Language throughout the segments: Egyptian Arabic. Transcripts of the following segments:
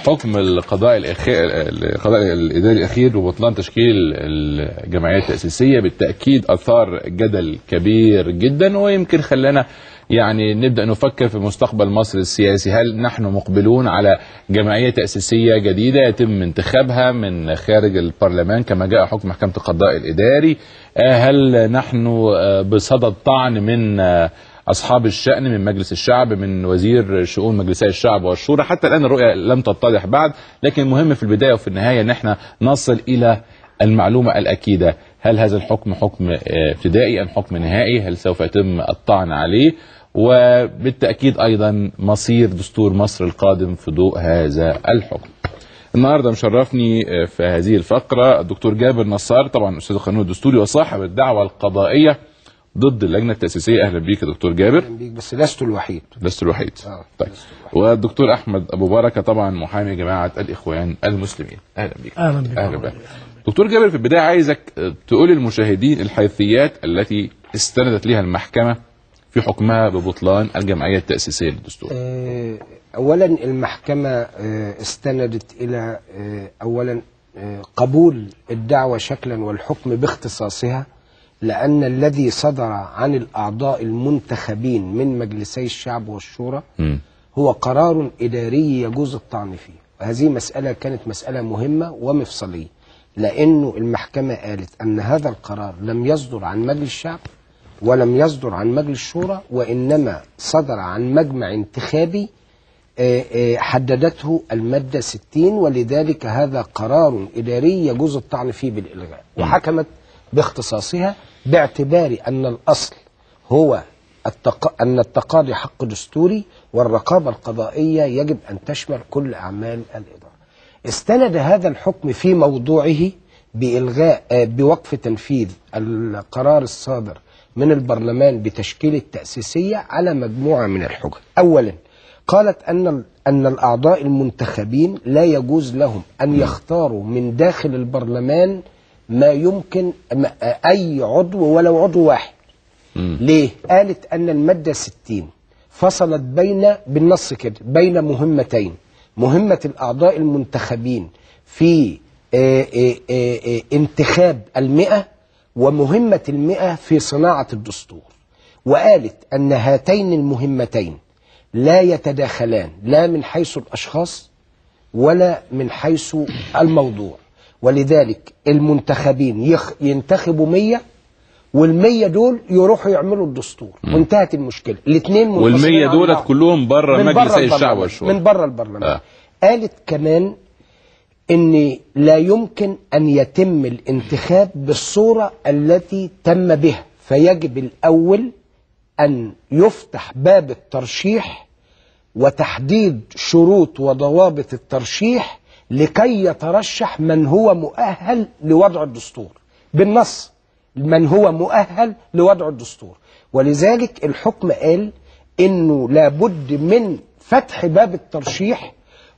حكم القضاء الأخير القضاء الإداري الأخير وبطلان تشكيل الجمعية التأسيسية بالتأكيد أثار جدل كبير جدا ويمكن خلانا يعني نبدأ نفكر في مستقبل مصر السياسي هل نحن مقبلون على جمعية تأسيسية جديدة يتم انتخابها من خارج البرلمان كما جاء حكم محكمة القضاء الإداري هل نحن بصدد طعن من اصحاب الشان من مجلس الشعب من وزير شؤون مجلسي الشعب والشورى حتى الان الرؤيه لم تتضح بعد لكن المهم في البدايه وفي النهايه ان احنا نصل الى المعلومه الاكيده هل هذا الحكم حكم ابتدائي ام حكم نهائي هل سوف يتم الطعن عليه وبالتاكيد ايضا مصير دستور مصر القادم في ضوء هذا الحكم النهارده مشرفني في هذه الفقره الدكتور جابر نصار طبعا استاذ القانون الدستوري وصاحب الدعوه القضائيه ضد اللجنه التاسيسيه اهلا بيك يا دكتور جابر اهلا بيك بس لست الوحيد لست الوحيد آه، طيب لست الوحيد. والدكتور احمد ابو بركه طبعا محامي جماعه الاخوان المسلمين اهلا بيك اهلا بك اهلا بك دكتور جابر في البدايه عايزك تقول للمشاهدين الحيثيات التي استندت لها المحكمه في حكمها ببطلان الجمعيه التاسيسيه للدستور آه، اولا المحكمه آه، استندت الى آه، اولا آه، قبول الدعوه شكلا والحكم باختصاصها لان الذي صدر عن الاعضاء المنتخبين من مجلسي الشعب والشورى مم. هو قرار اداري يجوز الطعن فيه وهذه مساله كانت مساله مهمه ومفصليه لانه المحكمه قالت ان هذا القرار لم يصدر عن مجلس الشعب ولم يصدر عن مجلس الشورى وانما صدر عن مجمع انتخابي آه، آه، حددته الماده 60 ولذلك هذا قرار اداري يجوز الطعن فيه بالالغاء وحكمت باختصاصها باعتبار ان الاصل هو التق... أن التقاضي حق دستوري والرقابة القضائية يجب أن تشمل كل أعمال الإدارة استند هذا الحكم في موضوعه بإلغاء آه، بوقف تنفيذ القرار الصادر من البرلمان بتشكيل التأسيسية على مجموعة من الحجج أولا قالت أن أن الأعضاء المنتخبين لا يجوز لهم أن يختاروا من داخل البرلمان ما يمكن ما- أي عضو ولو عضو واحد مم. ليه؟ قالت أن المادة 60 فصلت بين بالنص كده بين مهمتين مهمة الأعضاء المنتخبين في آه، آه، آه، آه، انتخاب المئة ومهمة المئة في صناعة الدستور وقالت أن هاتين المهمتين لا يتداخلان لا من حيث الأشخاص ولا من حيث الموضوع ولذلك المنتخبين يخ ينتخبوا مية والمية دول يروحوا يعملوا الدستور وانتهت المشكلة الاثنين والمية دولت كلهم بره مجلسي الشعب والشورى من بره البرلمان آه. آه. قالت كمان ان لا يمكن ان يتم الانتخاب بالصورة التي تم بها فيجب الاول ان يفتح باب الترشيح وتحديد شروط وضوابط الترشيح لكي يترشح من هو مؤهل لوضع الدستور بالنص من هو مؤهل لوضع الدستور ولذلك الحكم قال انه لابد من فتح باب الترشيح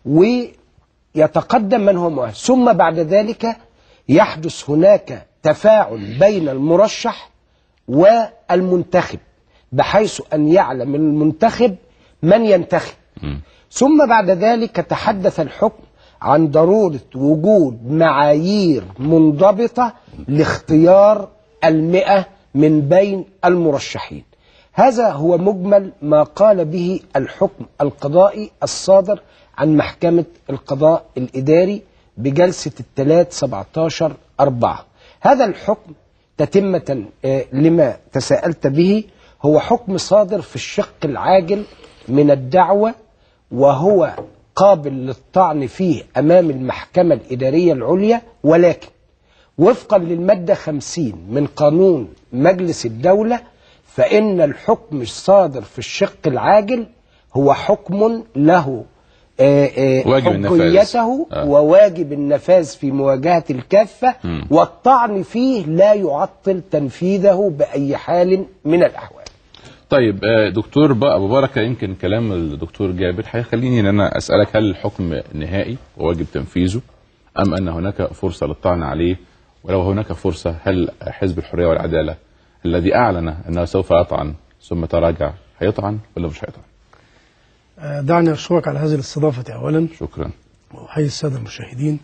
ويتقدم من هو مؤهل ثم بعد ذلك يحدث هناك تفاعل بين المرشح والمنتخب بحيث أن يعلم المنتخب من ينتخب ثم بعد ذلك تحدث الحكم عن ضرورة وجود معايير منضبطة لاختيار المئة من بين المرشحين هذا هو مجمل ما قال به الحكم القضائي الصادر عن محكمة القضاء الإداري بجلسة الثلاث 17 أربعة هذا الحكم تتمة آه، لما تساءلت به هو حكم صادر في الشق العاجل من الدعوة وهو قابل للطعن فيه أمام المحكمة الإدارية العليا ولكن وفقا للمادة 50 من قانون مجلس الدولة فإن الحكم الصادر في الشق العاجل هو حكم له آه، آه، واجب النفاذ. حجيته آه. وواجب النفاذ في مواجهة الكافة مم. والطعن فيه لا يعطل تنفيذه بأي حال من الأحوال طيب آه، دكتور بقى ابو بركه يمكن كلام الدكتور جابر هيخليني ان انا اسالك هل الحكم نهائي وواجب تنفيذه ام ان هناك فرصه للطعن عليه ولو هناك فرصه هل حزب الحريه والعداله الذي اعلن انه سوف يطعن ثم تراجع هيطعن ولا مش هيطعن؟ آه، دعني أشكرك على هذه الاستضافة أولا شكرا وأحيي السادة المشاهدين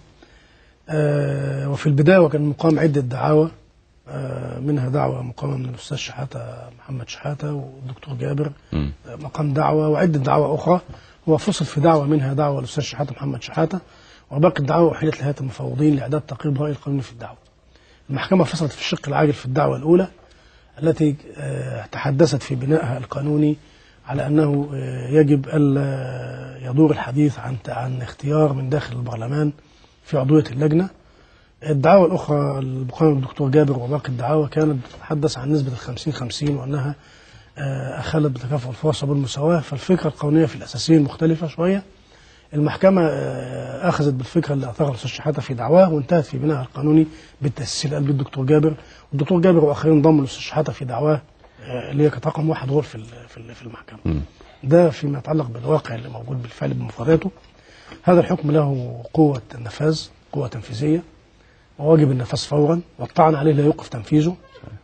آه، وفي البداية وكان مقام عدة دعاوى آه، منها دعوة مقامة من الأستاذ شحاتة محمد شحاتة والدكتور جابر مم. آه، مقام دعوة وعدة دعوى أخرى هو فصل في دعوة منها دعوة الأستاذ شحاتة محمد شحاتة وباقي الدعوة أحيلت لهيئة المفوضين لإعداد تقرير رأي القانوني في الدعوة المحكمة فصلت في الشق العاجل في الدعوة الأولى التي آه، تحدثت في بنائها القانوني على أنه آه، يجب ألا يدور الحديث عن عن اختيار من داخل البرلمان في عضوية اللجنة الدعاوى الأخرى المقام الدكتور جابر وباقي الدعاوى كانت بتتحدث عن نسبة الخمسين خمسين وأنها آه، أخلت بتكافؤ الفرص وبالمساواة فالفكرة القانونية في الأساسيين مختلفة شوية المحكمة آه، أخذت بالفكرة اللي أثارها الأستاذ شحاتة في دعواه وانتهت في بنائها القانوني بالتأسيس اللي قال به الدكتور جابر والدكتور جابر وآخرين ضموا الأستاذ شحاتة في دعواه آه، اللي هي كانت رقم واحد غول في ال- في ال- في المحكمة مم. ده فيما يتعلق بالواقع اللي موجود بالفعل بمفرداته هذا الحكم له قوة النفاذ قوة تنفيذية وواجب النفاذ فورا والطعن عليه لا يوقف تنفيذه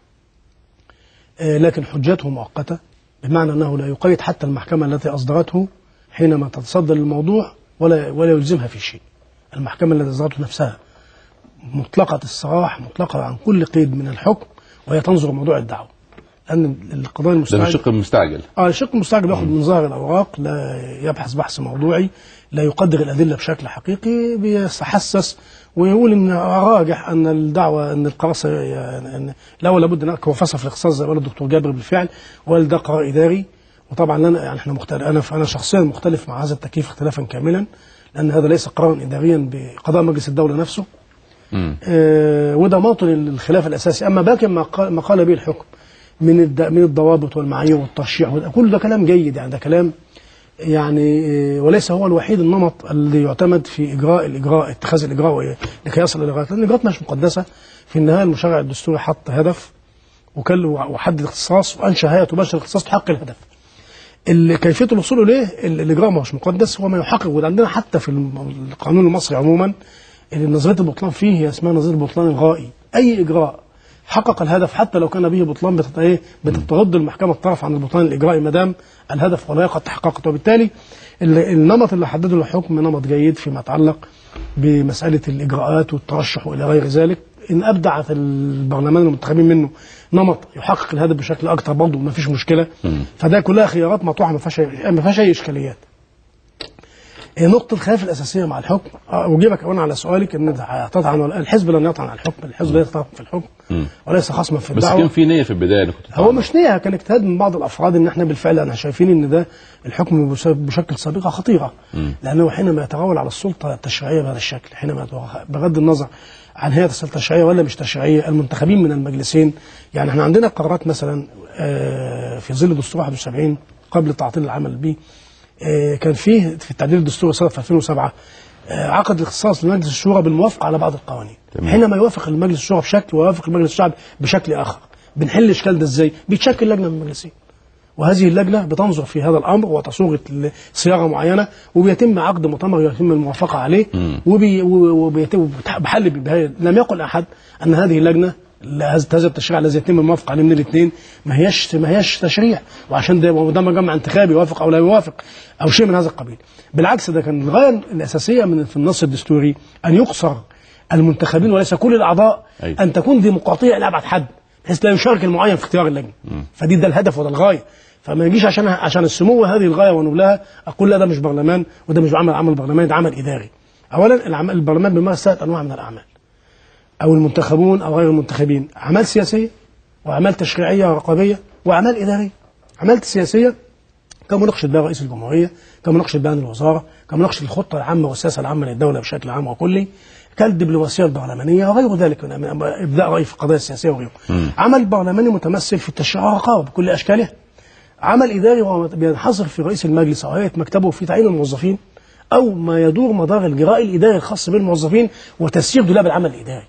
آه، لكن حجته مؤقتة بمعنى أنه لا يقيد حتى المحكمة التي أصدرته حينما تتصدر الموضوع ولا ولا يلزمها في شيء المحكمة التي أصدرته نفسها مطلقة السراح مطلقة عن كل قيد من الحكم وهي تنظر موضوع الدعوة لأن القضايا ده المستعجلة بالشق المستعجل اه الشق المستعجل بياخد من ظاهر الاوراق لا يبحث بحث موضوعي لا يقدر الادله بشكل حقيقي بيتحسس ويقول ان راجح ان الدعوه ان القرار سي- يعني ان لا ولا بد ان هو فصل في الاختصاص زي ما قال الدكتور جابر بالفعل وقال ده قرار اداري وطبعا لنا يعني احنا مختلف انا انا شخصيا مختلف مع هذا التكييف اختلافا كاملا لان هذا ليس قرارا اداريا بقضاء مجلس الدوله نفسه مم. آه، وده موطن الخلاف الاساسي اما باقي ما قال, ما قال به الحكم من الد- من الضوابط والمعايير والترشيح وده- كل ده كلام جيد يعني ده كلام يعني آه، وليس هو الوحيد النمط الذي يعتمد في اجراء الاجراء اتخاذ الاجراء وإيه؟ لكي يصل الاجراءات لان الاجراءات مش مقدسه في النهايه المشرع الدستوري حط هدف وكل وحدد اختصاص وانشا هيئه تباشر الاختصاص تحقق الهدف ال- كيفيه الوصول اليه ال- الاجراء ما هوش مقدس هو ما يحقق وده عندنا حتى في الم- القانون المصري عموما اللي نظريه البطلان فيه هي اسمها نظريه البطلان الغائي اي اجراء حقق الهدف حتى لو كان به بطلان بتت- إيه؟ بتتغض المحكمه الطرف عن البطلان الاجرائي ما دام الهدف ولا قد تحققت وبالتالي ال- النمط اللي حدده الحكم نمط جيد فيما يتعلق بمساله الاجراءات والترشح والى غير ذلك ان ابدعت البرلمان المنتخبين منه نمط يحقق الهدف بشكل اكثر برضه ما فيش مشكله فده كلها خيارات مطروحه ما فيهاش ما فيهاش اي اشكاليات هي نقطة الخلاف الأساسية مع الحكم آه، أجيبك أولا على سؤالك إن تطعن ولا الحزب لن يطعن على الحكم، الحزب لا يطعن في الحكم وليس خصما في بس الدعوة كان في نيه في البدايه انا كنت هو مش نية كان اجتهاد من بعض الافراد ان احنا بالفعل احنا شايفين ان ده الحكم بش- بشكل سابقه خطيره لانه حينما يتغول على السلطه التشريعيه بهذا الشكل حينما يتوخ- بغض النظر عن هي السلطه التشريعيه ولا مش تشريعيه المنتخبين من المجلسين يعني احنا عندنا قرارات مثلا آه، في ظل دستور 71 قبل تعطيل العمل به آه، كان فيه في التعديل الدستوري صدر في 2007 آه، عقد الاختصاص لمجلس الشورى بالموافقه على بعض القوانين تمام. حينما يوافق المجلس الشورى بشكل ويوافق المجلس الشعب بشكل اخر بنحل الاشكال ده ازاي بيتشكل لجنه من المجلسين وهذه اللجنه بتنظر في هذا الامر وتصوغ صياغه معينه وبيتم عقد مؤتمر يتم الموافقه عليه وبي وبيتم بحل بهي- لم يقل احد ان هذه اللجنه هذا هذا التشريع الذي يتم الموافقه عليه من الاثنين ما هيش ما هيش تشريع وعشان ده ده مجمع انتخابي يوافق او لا يوافق او شيء من هذا القبيل بالعكس ده كان الغايه الاساسيه من في النص الدستوري ان يقصر المنتخبين وليس كل الاعضاء أيوة. ان تكون ديمقراطيه الى ابعد حد بحيث لا يشارك المعين في اختيار اللجنه فدي ده الهدف وده الغايه فما يجيش عشان عشان السمو هذه الغايه ونبلها اقول لا ده مش برلمان وده مش عمل عمل برلماني ده عمل اداري اولا العمل البرلمان بيمارس ثلاث انواع من الاعمال او المنتخبون او غير المنتخبين اعمال سياسيه واعمال تشريعيه ورقابيه واعمال اداريه اعمال سياسيه كمناقشه بها رئيس الجمهوريه كمناقشه بيان الوزاره كمناقشه الخطه العامه والسياسه العامه للدوله بشكل عام وكلي كالدبلوماسيه البرلمانيه وغير ذلك من من ابداء راي في القضايا السياسيه وغيره. عمل برلماني متمثل في التشريع والرقابه بكل اشكالها. عمل اداري وهو بينحصر في رئيس المجلس او هيئه مكتبه في تعيين الموظفين او ما يدور مدار الجراء الاداري الخاص بالموظفين وتسيير دولاب العمل الاداري.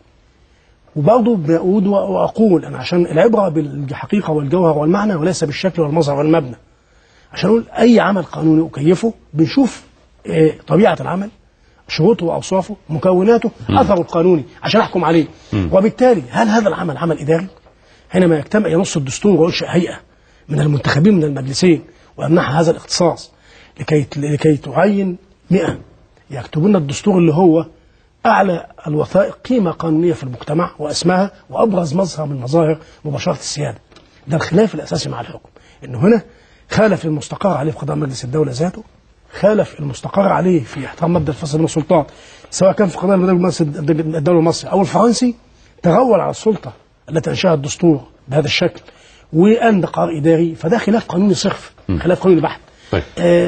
وبرضه بقول واقول انا عشان العبره بالحقيقه والجوهر والمعنى وليس بالشكل والمظهر والمبنى. عشان اقول اي عمل قانوني اكيفه بنشوف آه، طبيعه العمل شروطه واوصافه مكوناته اثره القانوني عشان احكم عليه وبالتالي هل هذا العمل عمل اداري؟ حينما يجتمع ينص الدستور وينشئ هيئه من المنتخبين من المجلسين ويمنحها هذا الاختصاص لكي لكي تعين 100 يكتبوا لنا الدستور اللي هو اعلى الوثائق قيمه قانونيه في المجتمع واسمها وابرز مظهر من مظاهر مباشره السياده. ده الخلاف الاساسي مع الحكم انه هنا خالف المستقر عليه في قضاء مجلس الدوله ذاته خالف المستقر عليه في احترام مبدا الفصل بين السلطات سواء كان في قضاء مجلس الدوله المصري او الفرنسي تغول على السلطه التي انشاها الدستور بهذا الشكل وان ده قرار اداري فده خلاف قانوني صرف خلاف قانوني بحت طيب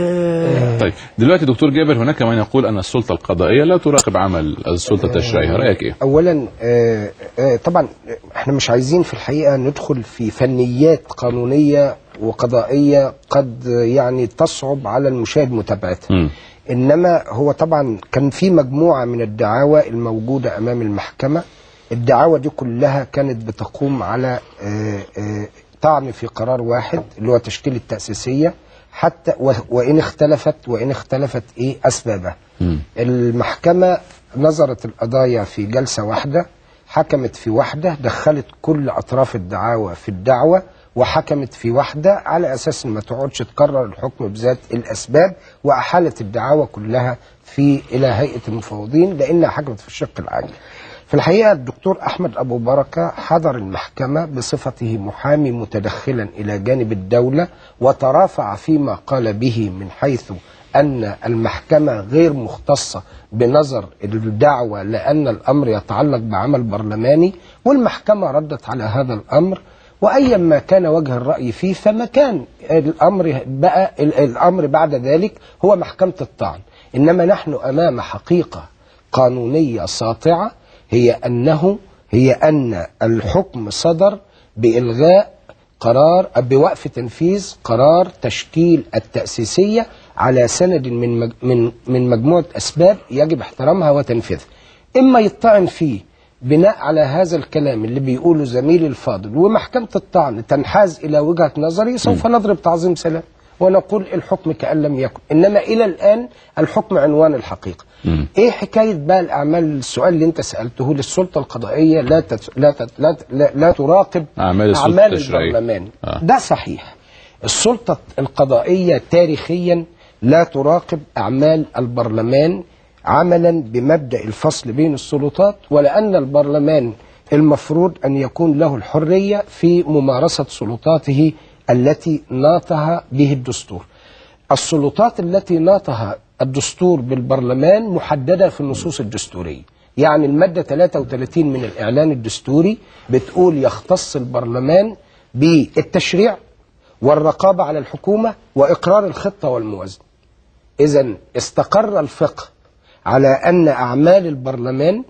آه طيب دلوقتي دكتور جابر هناك من يقول ان السلطه القضائيه لا تراقب عمل السلطه التشريعيه رايك ايه؟ اولا آه، آه، طبعا احنا مش عايزين في الحقيقه ندخل في فنيات قانونيه وقضائيه قد يعني تصعب على المشاهد متابعتها مم. انما هو طبعا كان في مجموعه من الدعاوى الموجوده امام المحكمه الدعاوى دي كلها كانت بتقوم على آه، آه، طعن في قرار واحد اللي هو تشكيل التاسيسيه حتى و- وان اختلفت وان اختلفت ايه اسبابها مم. المحكمة نظرت القضايا في جلسة واحدة حكمت في واحدة دخلت كل أطراف الدعاوى في الدعوة وحكمت في واحدة على أساس ما تقعدش تكرر الحكم بذات الأسباب وأحالت الدعاوى كلها في إلى هيئة المفوضين لأنها حكمت في الشق العاجل في الحقيقة الدكتور أحمد أبو بركة حضر المحكمة بصفته محامي متدخلا إلى جانب الدولة وترافع فيما قال به من حيث أن المحكمة غير مختصة بنظر الدعوة لأن الأمر يتعلق بعمل برلماني والمحكمة ردت على هذا الأمر وأيا ما كان وجه الرأي فيه فما كان الأمر بقى الأمر بعد ذلك هو محكمة الطعن إنما نحن أمام حقيقة قانونية ساطعة هي أنه هي أن الحكم صدر بإلغاء قرار بوقف تنفيذ قرار تشكيل التأسيسية على سند من مج من من مجموعة أسباب يجب احترامها وتنفيذها. إما يطعن فيه بناء على هذا الكلام اللي بيقوله زميلي الفاضل ومحكمة الطعن تنحاز إلى وجهة نظري سوف نضرب تعظيم سلام ونقول الحكم كأن لم يكن إنما إلى الآن الحكم عنوان الحقيقة مم. إيه حكاية بقى الأعمال السؤال اللي أنت سألته للسلطة القضائية لا تت... لا, تت... لا, لا, لا تراقب أعمال السلطة أعمال التشريعية. البرلمان آه. ده صحيح السلطة القضائية تاريخيا لا تراقب أعمال البرلمان عملا بمبدأ الفصل بين السلطات ولأن البرلمان المفروض أن يكون له الحرية في ممارسة سلطاته التي ناطها به الدستور السلطات التي ناطها الدستور بالبرلمان محددة في النصوص الدستورية يعني المادة 33 من الإعلان الدستوري بتقول يختص البرلمان بالتشريع والرقابة على الحكومة وإقرار الخطة والموازنة إذا استقر الفقه على أن أعمال البرلمان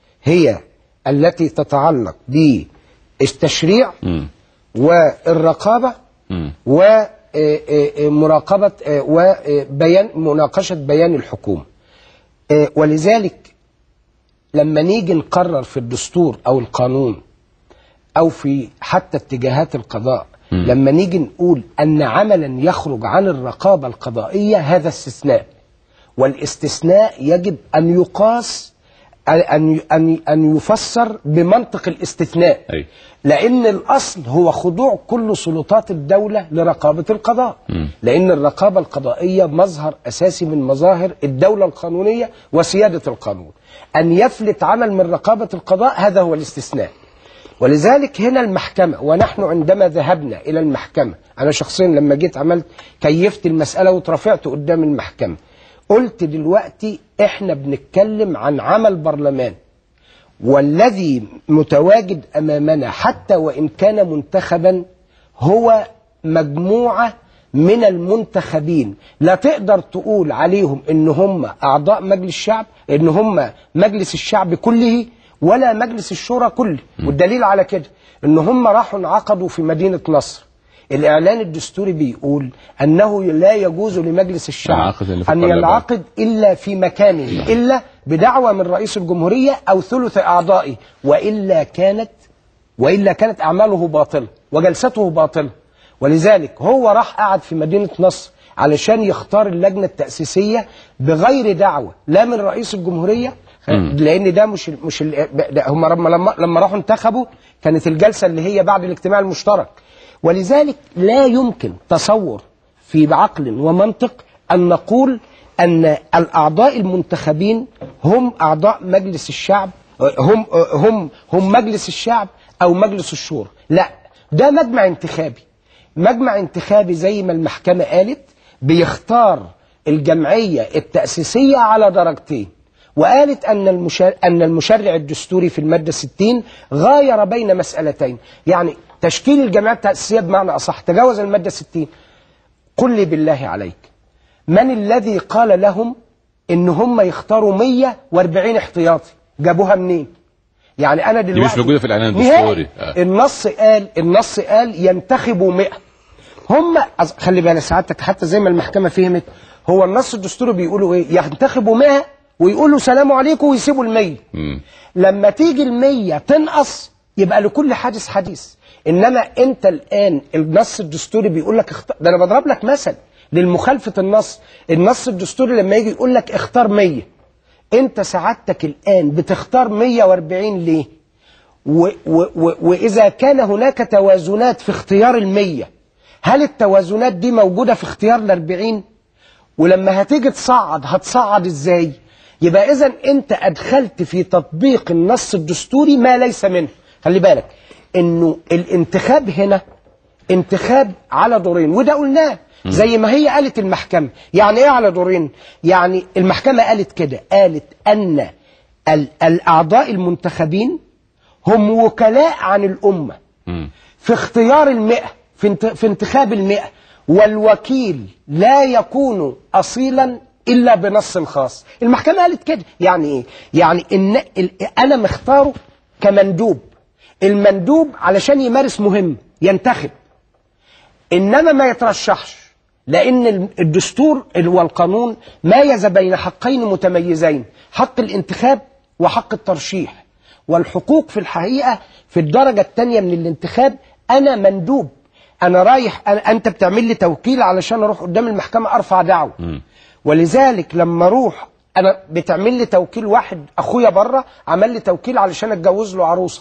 هي التي تتعلق بالتشريع مم. والرقابة مم. ومراقبة وبيان مناقشة بيان الحكومة آه، ولذلك لما نيجي نقرر في الدستور أو القانون أو في حتى اتجاهات القضاء مم. لما نيجي نقول أن عملا يخرج عن الرقابة القضائية هذا استثناء والاستثناء يجب أن يقاس أن أن أن يفسر بمنطق الاستثناء أي. لأن الأصل هو خضوع كل سلطات الدولة لرقابة القضاء مم. لأن الرقابة القضائية مظهر أساسي من مظاهر الدولة القانونية وسيادة القانون أن يفلت عمل من رقابة القضاء هذا هو الاستثناء ولذلك هنا المحكمة ونحن عندما ذهبنا إلى المحكمة أنا شخصيا لما جيت عملت كيفت المسألة وترفعت قدام المحكمة قلت دلوقتي احنا بنتكلم عن عمل برلمان والذي متواجد امامنا حتى وان كان منتخبا هو مجموعه من المنتخبين لا تقدر تقول عليهم ان هم اعضاء مجلس الشعب ان هم مجلس الشعب كله ولا مجلس الشورى كله والدليل على كده ان هم راحوا انعقدوا في مدينه نصر الاعلان الدستوري بيقول انه لا يجوز لمجلس الشعب ينعقد إلا في ان البرلمان. ينعقد الا في مكانه الا بدعوى من رئيس الجمهوريه او ثلث اعضائه والا كانت والا كانت اعماله باطله وجلسته باطله ولذلك هو راح قعد في مدينه نصر علشان يختار اللجنه التاسيسيه بغير دعوه لا من رئيس الجمهوريه لان ده مش ال- مش ال- ده هم لما لما لما راحوا انتخبوا كانت الجلسه اللي هي بعد الاجتماع المشترك ولذلك لا يمكن تصور في بعقل ومنطق ان نقول ان الاعضاء المنتخبين هم اعضاء مجلس الشعب هم هم هم مجلس الشعب او مجلس الشورى لا ده مجمع انتخابي مجمع انتخابي زي ما المحكمه قالت بيختار الجمعيه التاسيسيه على درجتين وقالت ان المشرع ان المشرع الدستوري في الماده 60 غاير بين مسالتين يعني تشكيل الجمعيه التاسيسيه بمعنى اصح تجاوز الماده 60 قل لي بالله عليك من الذي قال لهم ان هم يختاروا 140 احتياطي جابوها منين يعني انا دلوقتي مش موجودة في الإعلان نهائي. الدستوري. آه. النص قال النص قال ينتخبوا 100 هم أز- خلي بالك سعادتك حتى زي ما المحكمه فهمت هو النص الدستوري بيقولوا ايه ينتخبوا 100 ويقولوا سلام عليكم ويسيبوا ال 100 مم. لما تيجي المية تنقص يبقى لكل حادث حديث انما انت الان النص الدستوري بيقول لك اختار ده انا بضرب لك مثل للمخالفه النص النص الدستوري لما يجي يقول لك اختار 100 انت سعادتك الان بتختار 140 ليه و و و واذا كان هناك توازنات في اختيار المية هل التوازنات دي موجوده في اختيار الأربعين ولما هتيجي تصعد هتصعد ازاي يبقى اذا انت ادخلت في تطبيق النص الدستوري ما ليس منه خلي بالك انه الانتخاب هنا انتخاب على دورين وده قلناه زي ما هي قالت المحكمة يعني ايه على دورين يعني المحكمة قالت كده قالت ان ال- الاعضاء المنتخبين هم وكلاء عن الامة مم. في اختيار المئة في, انت في انتخاب المئة والوكيل لا يكون أصيلا إلا بنص خاص المحكمة قالت كده يعني إيه؟ يعني إن ال- أنا مختاره كمندوب المندوب علشان يمارس مهم ينتخب إنما ما يترشحش لأن ال- الدستور ال- والقانون ميز بين حقين متميزين حق الانتخاب وحق الترشيح والحقوق في الحقيقة في الدرجة الثانية من الانتخاب أنا مندوب أنا رايح أنا أنت بتعمل لي توكيل علشان أروح قدام المحكمة أرفع دعوة ولذلك لما أروح أنا بتعمل لي توكيل واحد أخويا بره عمل لي توكيل علشان أتجوز له عروسة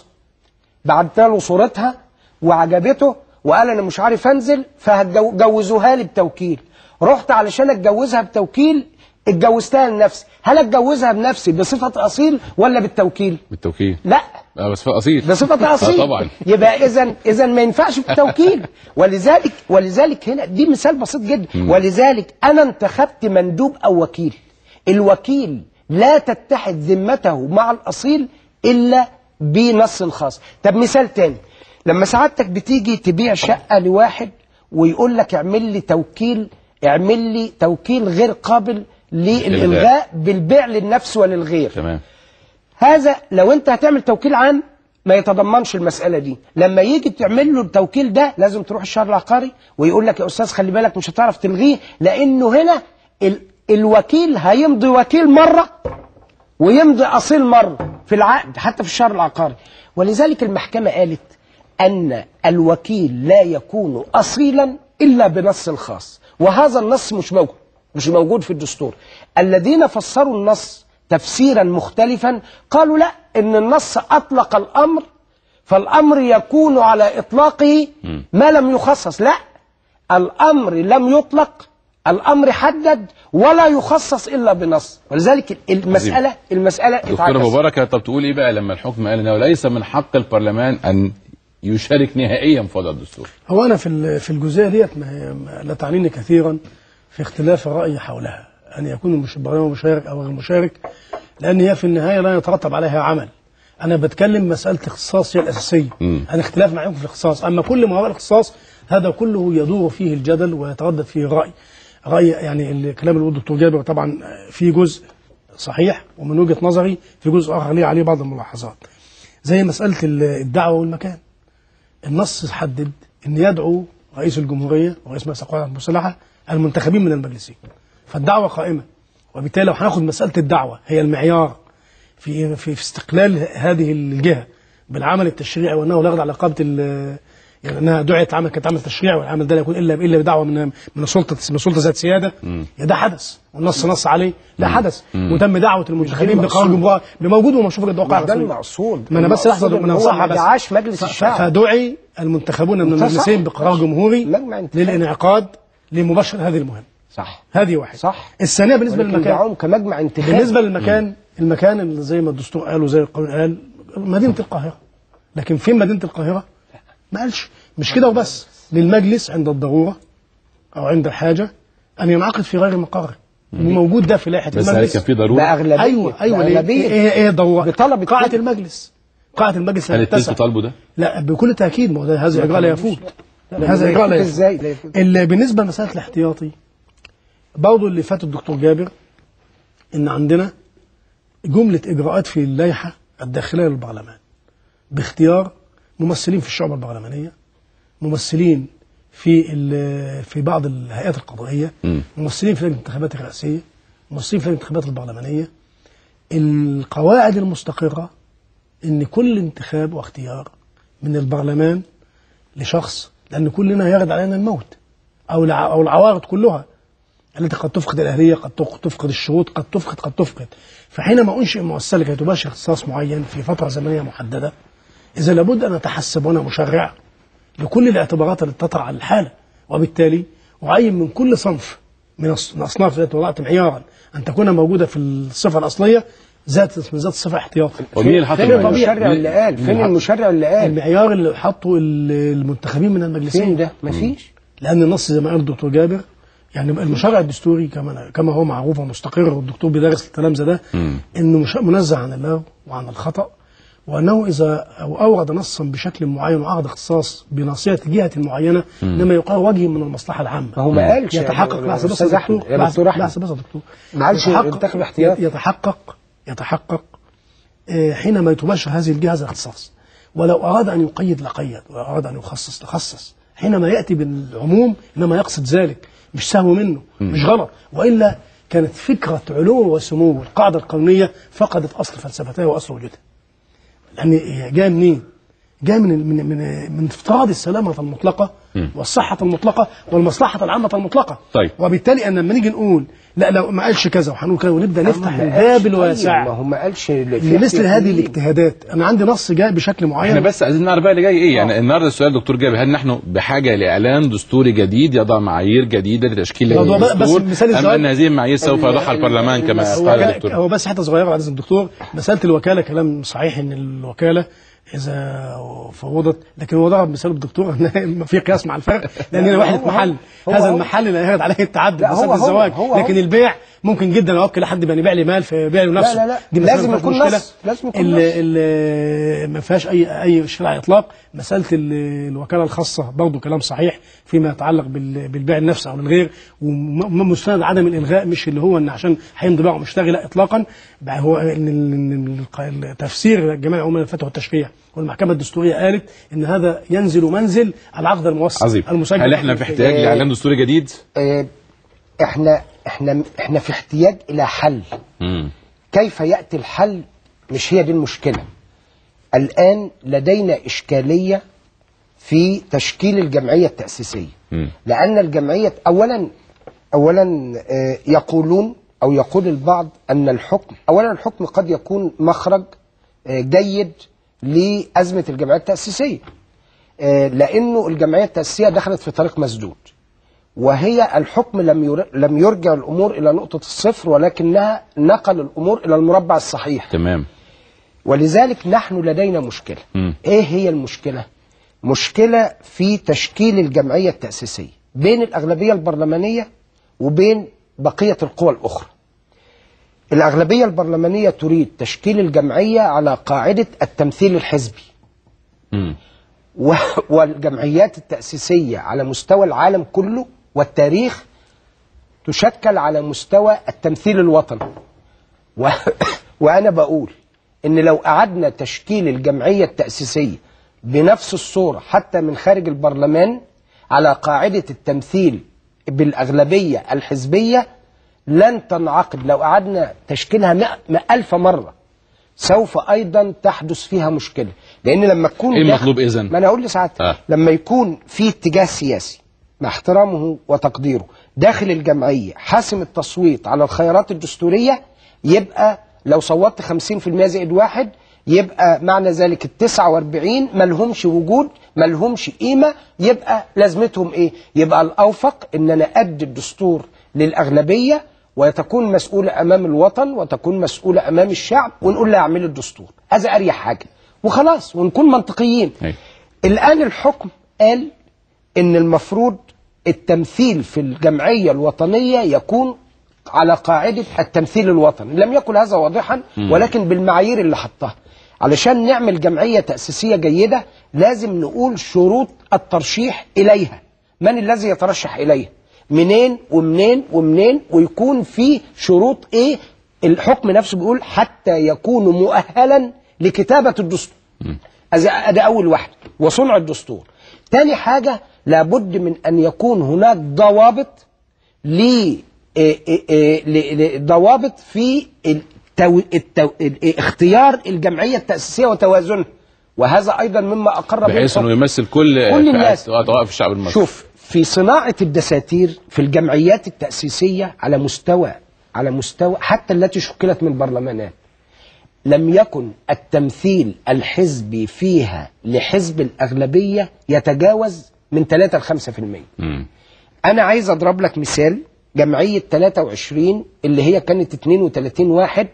بعت له صورتها وعجبته وقال انا مش عارف انزل فهتجوزوها لي بتوكيل رحت علشان اتجوزها بتوكيل اتجوزتها لنفسي هل اتجوزها بنفسي بصفه اصيل ولا بالتوكيل بالتوكيد لا اه بس في اصيل بصفة أصيل آه طبعا يبقى إذا إذا ما ينفعش بالتوكيل ولذلك ولذلك هنا دي مثال بسيط جدا ولذلك أنا انتخبت مندوب أو وكيل الوكيل لا تتحد ذمته مع الأصيل إلا بنص خاص طب مثال تاني لما سعادتك بتيجي تبيع شقة لواحد ويقول لك اعمل لي توكيل اعمل لي توكيل غير قابل للإلغاء بالبيع للنفس وللغير تمام هذا لو انت هتعمل توكيل عام ما يتضمنش المسألة دي لما يجي تعمل له التوكيل ده لازم تروح الشهر العقاري ويقول لك يا أستاذ خلي بالك مش هتعرف تلغيه لأنه هنا ال الوكيل هيمضي وكيل مرة ويمضي أصيل مرة في العقد حتى في الشهر العقاري ولذلك المحكمة قالت أن الوكيل لا يكون أصيلا إلا بنص الخاص وهذا النص مش موجود مش موجود في الدستور الذين فسروا النص تفسيرا مختلفا قالوا لا ان النص اطلق الامر فالامر يكون على اطلاقه ما لم يخصص لا الامر لم يطلق الامر حدد ولا يخصص الا بنص ولذلك المساله المساله دكتور اتعكست. ابو بركه طب تقول ايه بقى لما الحكم قال انه ليس من حق البرلمان ان يشارك نهائيا في وضع الدستور هو انا في ال- في الجزئيه ديت ما هي ما لا تعنيني كثيرا في اختلاف الراي حولها ان يكون المش- البرلمان مشارك او غير مشارك لان هي في النهايه لا يترتب عليها عمل انا بتكلم مساله اختصاص هي الاساسيه مم. انا اختلاف معاكم في الاختصاص اما كل ما هو الاختصاص هذا كله يدور فيه الجدل ويتردد فيه الراي راي يعني الكلام اللي قاله الدكتور جابر طبعا في جزء صحيح ومن وجهه نظري في جزء اخر ليه عليه بعض الملاحظات زي مساله ال- الدعوه والمكان النص حدد ان يدعو رئيس الجمهوريه ورئيس مجلس القوات المسلحه المنتخبين من المجلسين فالدعوه قائمه وبالتالي لو هناخد مساله الدعوه هي المعيار في في, في استقلال هذه الجهه بالعمل التشريعي وانه لا يخضع لرقابه ال- يعني انها دعت عمل كانت عمل تشريعي والعمل ده لا يكون الا الا بدعوه من من سلطه من سلطه ذات سياده يا ده حدث والنص نص عليه لا حدث وتم دعوه المنتخبين بقرار المقصود. جمهوري بموجود ومشروع الوقائع مش ده الرسمية. المقصود ما انا بس المقصود لحظه إن ما انا هو صح ما بس دعاش مجلس ف- الشعب. فدعي المنتخبون من انت صح. المجلسين بقرار جمهوري مجمع انتخابي. للانعقاد لمباشره هذه المهمه صح هذه واحد صح الثانيه بالنسبه ولكن للمكان دعوهم كمجمع انتخابي بالنسبه للمكان المكان اللي زي ما الدستور قال وزي القانون قال مدينه القاهره لكن فين مدينه القاهره؟ ما قالش مش كده وبس للمجلس عند الضروره او عند الحاجه ان ينعقد في غير مقره وموجود ده في لائحه بس هل المجلس كان في ضروره؟ بأغلبية ايوه ايوه ليه؟ بأغلبية. ايه ايه الضروره؟ بطلب قاعه الكل. المجلس قاعه المجلس هل التلت هتتسع. طالبه ده؟ لا بكل تاكيد ما هو ده هذا اجراء لا يفوت لا، هذا لا اجراء لا يفوت يفوت ازاي لا يفوت. اللي بالنسبه لمساله الاحتياطي برضه اللي فات الدكتور جابر ان عندنا جمله اجراءات في اللائحه الداخليه للبرلمان باختيار ممثلين في الشعب البرلمانيه ممثلين في ال- في بعض الهيئات القضائيه مم. ممثلين في لجنه الانتخابات الرئاسيه ممثلين في لجنه الانتخابات البرلمانيه القواعد المستقره ان كل انتخاب واختيار من البرلمان لشخص لان كلنا يرد علينا الموت او الع- او العوارض كلها التي قد تفقد الاهليه قد تق- تفقد الشروط قد تفقد قد تفقد فحينما انشئ مؤسسه لكي تباشر اختصاص معين في فتره زمنيه محدده اذا لابد ان اتحسب وانا مشرع لكل الاعتبارات التي تطرا على الحاله وبالتالي اعين من كل صنف من الص- من الاصناف التي وضعت معيارا ان تكون موجوده في الصفه الاصليه ذات من ذات الصفه احتياطي ومين اللي حط فين المعيار؟ المشرع مين- اللي قال مين فين اللي حط- المشرع اللي قال المعيار اللي حطه ال- المنتخبين من المجلسين فين ده مفيش لان النص زي ما قال الدكتور جابر يعني المشرع الدستوري كما كما هو معروف ومستقر والدكتور بيدرس التلامذه ده مم. انه مش- منزه عن اللغو وعن الخطا وانه اذا أو اورد نصا بشكل معين وعقد اختصاص بناصيه جهه معينه انما يقال وجه من المصلحه العامه ما هو ما قالش يا يتحقق دكتور- لحظه بس أستاذ يا أحمد، دكتور يا لحظة- دكتور أحمد. لحظه بس يا دكتور ما قالش يتحقق- انتخب احتياطي. يتحقق يتحقق آه، حينما تباشر هذه الجهه هذا الاختصاص ولو اراد ان يقيد لقيد ولو اراد ان يخصص لخصص حينما ياتي بالعموم انما يقصد ذلك مش سهو منه مش غلط والا كانت فكره علو وسمو القاعده القانونيه فقدت اصل فلسفتها واصل وجودها لان هي جايه منين؟ جايه من من من من افتراض السلامه المطلقه والصحه المطلقه والمصلحه العامه المطلقه طيب. وبالتالي ان لما نيجي نقول لا لو ما قالش كذا وهنقول كذا ونبدا نفتح ما الباب قالش- الواسع طيب، ما هو ما قالش لمثل هذه الاجتهادات انا عندي نص جاي بشكل معين احنا بس عايزين نعرف بقى اللي جاي ايه يعني النهارده السؤال دكتور جابر هل نحن بحاجه لاعلان دستوري جديد يضع معايير جديده لتشكيل هو بقى- بس الدستور مثال ام السؤال- ان هذه المعايير سوف ال- يضعها ال- البرلمان كما ال- قال هو, الدكتور هو بس حته صغيره بعد إذن الدكتور مساله الوكاله كلام صحيح ان الوكاله اذا فوضت لكن هو ضرب مثال الدكتور ان في قياس مع الفرق لان هنا وحده هو- محل هو- هذا هو- المحل لا يرد عليه التعدد لا، هو- مساله هو- الزواج هو- لكن البيع ممكن جدا اوكل حد بقى يبيع لي مال فيبيع له نفسه لا، لا. دي مسألة لازم ما فيهاش يكون مشكلة. نص. لازم يكون ال- نص. ال- ما فيهاش اي اي اشكال على الاطلاق مساله ال- الوكاله الخاصه برضه كلام صحيح فيما يتعلق بال- بالبيع النفسي او للغير ومستند عدم الالغاء مش اللي هو ان عشان هيمضي بقى ومشتغل لا اطلاقا بقى هو ان ال- إن ال- التفسير الجماعه العموميه للفتوى والتشريع والمحكمه الدستوريه قالت ان هذا ينزل منزل العقد الموثق عظيم المسجل هل احنا في احتياج آه، لاعلان دستوري جديد؟ آه، احنا احنا احنا في احتياج الى حل مم. كيف ياتي الحل مش هي دي المشكله الان لدينا اشكاليه في تشكيل الجمعيه التاسيسيه مم. لان الجمعيه اولا اولا آه، يقولون او يقول البعض ان الحكم اولا الحكم قد يكون مخرج آه، جيد لازمه الجمعيه التاسيسيه آه، لانه الجمعيه التاسيسيه دخلت في طريق مسدود وهي الحكم لم ير... لم يرجع الامور الى نقطه الصفر ولكنها نقل الامور الى المربع الصحيح تمام ولذلك نحن لدينا مشكله مم. ايه هي المشكله مشكله في تشكيل الجمعيه التاسيسيه بين الاغلبيه البرلمانيه وبين بقيه القوى الاخرى الاغلبيه البرلمانيه تريد تشكيل الجمعيه على قاعده التمثيل الحزبي مم. و- والجمعيات التأسيسية على مستوى العالم كله والتاريخ تشكل على مستوى التمثيل الوطني و... وأنا بقول إن لو أعدنا تشكيل الجمعية التأسيسية بنفس الصورة حتى من خارج البرلمان على قاعدة التمثيل بالأغلبية الحزبية لن تنعقد لو أعدنا تشكيلها مئة مئة ألف مرة سوف ايضا تحدث فيها مشكله لان لما تكون إيه داخل- المطلوب إذن؟ ما انا اقول لسعادتك آه. لما يكون في اتجاه سياسي مع احترامه وتقديره داخل الجمعيه حاسم التصويت على الخيارات الدستوريه يبقى لو صوتت 50% زائد واحد يبقى معنى ذلك ال 49 ملهمش وجود ملهمش قيمه يبقى لازمتهم ايه؟ يبقى الاوفق ان انا ادي الدستور للأغلبية وتكون مسؤولة أمام الوطن وتكون مسؤولة أمام الشعب ونقول لها اعملي الدستور هذا أريح حاجة وخلاص ونكون منطقيين أي. الآن الحكم قال إن المفروض التمثيل في الجمعية الوطنية يكون على قاعدة التمثيل الوطني لم يكن هذا واضحا ولكن بالمعايير اللي حطها علشان نعمل جمعية تأسيسية جيدة لازم نقول شروط الترشيح إليها من الذي يترشح إليها منين ومنين ومنين ويكون في شروط إيه الحكم نفسه بيقول حتى يكون مؤهلا لكتابة الدستور أز- ده أول واحد وصنع الدستور تاني حاجة لابد من أن يكون هناك ضوابط ل إيه إيه إيه ل- ل- ضوابط في التو... التو... ال- اختيار الجمعية التأسيسية وتوازنها وهذا أيضا مما أقر به بحيث انه الحكم. يمثل كل كل الناس. فئات طوائف الشعب المصري شوف في صناعة الدساتير في الجمعيات التأسيسية على مستوى على مستوى حتى التي شكلت من البرلمانات لم يكن التمثيل الحزبي فيها لحزب الأغلبية يتجاوز من 3 ل 5% مم. أنا عايز أضرب لك مثال جمعية 23 اللي هي كانت 32 واحد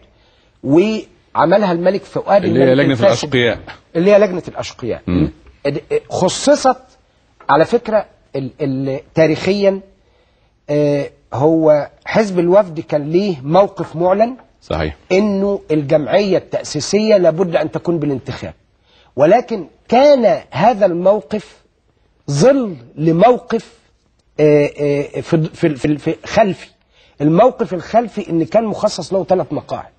وعملها الملك فؤاد اللي هي الملك لجنه الفاسد. الاشقياء اللي هي لجنة الأشقياء مم. خصصت على فكرة ال ال تاريخيا آه، هو حزب الوفد كان ليه موقف معلن صحيح انه الجمعيه التاسيسيه لابد ان تكون بالانتخاب ولكن كان هذا الموقف ظل لموقف آه، آه، في في في- في خلفي الموقف الخلفي ان كان مخصص له ثلاث مقاعد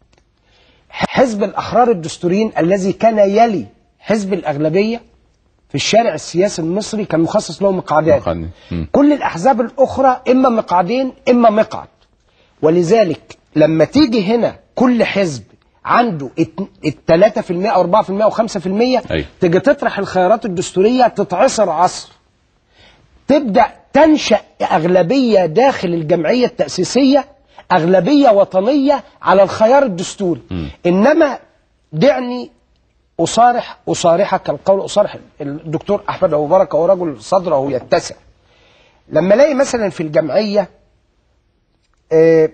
حزب الاحرار الدستوريين الذي كان يلي حزب الاغلبيه في الشارع السياسي المصري كان مخصص له مقعدات مقعدين. مم. كل الاحزاب الاخرى اما مقعدين اما مقعد ولذلك لما تيجي هنا كل حزب عنده الت- 3% او 4% او 5% أيوة. تيجي تطرح الخيارات الدستوريه تتعصر عصر تبدا تنشا اغلبيه داخل الجمعيه التاسيسيه اغلبيه وطنيه على الخيار الدستوري انما دعني اصارح اصارحك القول اصارح الدكتور احمد ابو بركه هو رجل صدره يتسع لما الاقي مثلا في الجمعيه آه،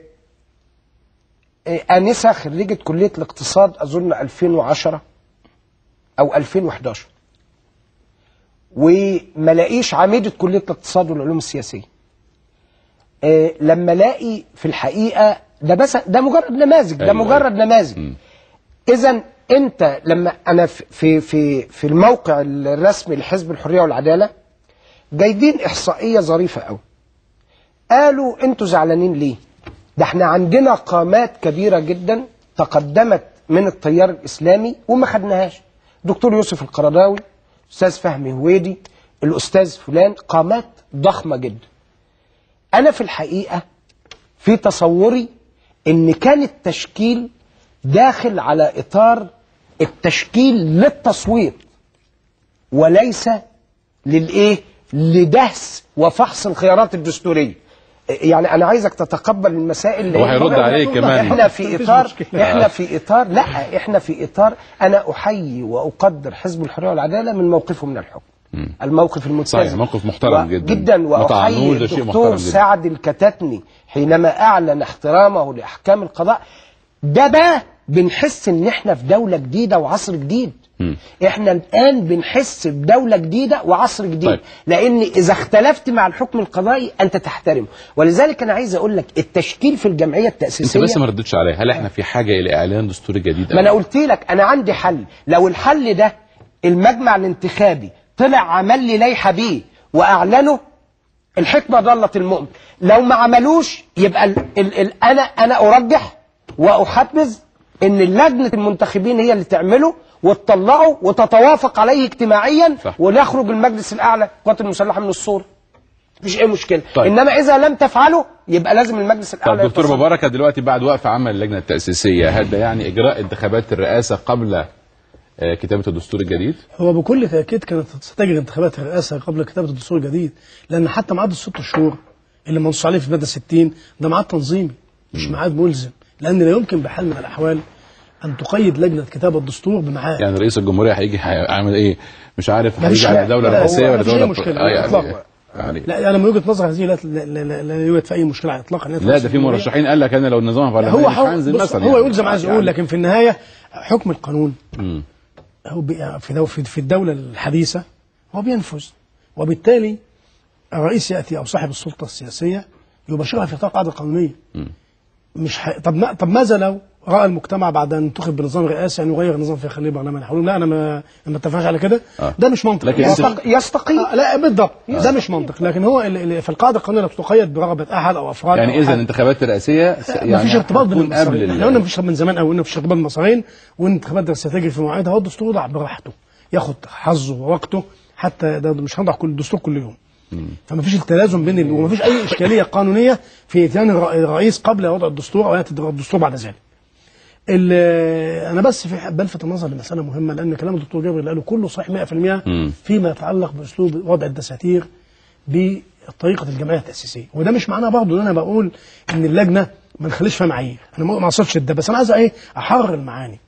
آه، انسه خريجه كليه الاقتصاد اظن 2010 او 2011 وما لاقيش عميده كليه الاقتصاد والعلوم السياسيه آه، لما الاقي في الحقيقه ده بس ده مجرد نماذج ده أيوة، مجرد أيوة. نماذج اذا انت لما انا في في في, في الموقع الرسمي لحزب الحريه والعداله جايبين احصائيه ظريفه قوي قالوا انتوا زعلانين ليه ده احنا عندنا قامات كبيره جدا تقدمت من التيار الاسلامي وما خدناهاش دكتور يوسف القرضاوي استاذ فهمي هويدي الاستاذ فلان قامات ضخمه جدا انا في الحقيقه في تصوري ان كان التشكيل داخل على اطار التشكيل للتصويت وليس للايه لدهس وفحص الخيارات الدستوريه يعني انا عايزك تتقبل المسائل هو هيرد لأن عليك كمان. احنا في مفيش اطار مشكلة. احنا في اطار لا احنا في اطار انا احيي واقدر حزب الحريه والعداله من موقفه من الحكم الموقف الملتزم صحيح، موقف محترم جدا. جدا ما واحيي طعنوش، ده شيء الدكتور محترم جدا. سعد الكتاتني حينما اعلن احترامه لاحكام القضاء ده بقى بنحس ان احنا في دوله جديده وعصر جديد احنا الان بنحس بدوله جديده وعصر جديد طيب. لان اذا اختلفت مع الحكم القضائي انت تحترمه ولذلك انا عايز اقول لك التشكيل في الجمعيه انت التاسيسيه بس ما ردتش عليها هل احنا في حاجه الى اعلان دستوري جديد ما انا قلت لك انا عندي حل لو الحل ده المجمع الانتخابي طلع عمل لي لائحه بيه واعلنه الحكمه ضلت المؤمن لو ما عملوش يبقى ال ال ال انا انا ارجح واحبذ ان لجنه المنتخبين هي اللي تعمله وتطلعه وتتوافق عليه اجتماعيا صح. ونخرج المجلس الاعلى للقوات المسلحه من الصوره مفيش اي مشكله طيب. انما اذا لم تفعله يبقى لازم المجلس طب الاعلى دكتور يتصرف. مباركه دلوقتي بعد وقف عمل اللجنه التاسيسيه هل ده يعني اجراء انتخابات الرئاسه قبل آه، كتابه الدستور الجديد؟ هو بكل تاكيد كانت ستجري انتخابات الرئاسه قبل كتابه الدستور الجديد لان حتى ميعاد الست شهور اللي منصوص عليه في الماده 60 ده ميعاد تنظيمي مش ميعاد ملزم لان لا يمكن بحال من الاحوال ان تقيد لجنه كتابه الدستور بميعاد يعني رئيس الجمهوريه هيجي هيعمل ايه؟ مش عارف مفيش هيجي على حاجة. دوله لا، هو رئاسيه ولا مفيش أي دوله مشكلة، آه، يعني إطلاقاً. يعني لا انا من وجهه نظري هذه لا, لا, لا, لا يوجد في اي مشكله على الاطلاق لا ده في مرشحين قال لك انا لو النظام هو برلماني مش هو هنزل بص مثلا هو يعني. يقول زي ما عايز يقول يعني. لكن في النهايه حكم القانون مم. هو بي- في دو في في الدوله الحديثه هو بينفذ وبالتالي الرئيس ياتي او صاحب السلطه السياسيه يباشرها في اطار القاعده القانونيه مش ح... طب ما... طب ماذا لو راى المجتمع بعد ان انتخب بنظام رئاسي ان يغير النظام في يخليه برلمان هقول لهم لا انا ما ما اتفقش على كده آه. ده مش منطق لكن أنت- يستق- يستقيل آه لا بالضبط ده مش منطق لكن هو ال- ال- في القاعده القانونيه لا تقيد برغبه احد او افراد يعني أو اذا حد. الانتخابات الرئاسيه س- يعني ما فيش ارتباط بين هتكون قبل المصارين ال- احنا قلنا مفيش من زمان قوي قلنا مفيش ارتباط بين المصارين والانتخابات دي ستجري في مواعيدها هو الدستور وضع براحته ياخد حظه ووقته حتى ده مش هنضع كل الدستور كل يوم فما فيش التلازم بين ال... وما فيش اي اشكاليه قانونيه في اتيان الر- الرئيس قبل وضع الدستور او ياتي الدستور بعد ذلك. ال- انا بس في بلفت النظر لمساله مهمه لان كلام الدكتور جابر اللي قاله كله صحيح 100% مم. فيما يتعلق باسلوب وضع الدساتير بطريقه الجمعيه التاسيسيه وده مش معناه برضه ان انا بقول ان اللجنه ما نخليش فيها معايير انا ما ما اقصدش ده بس انا عايز ايه احرر المعاني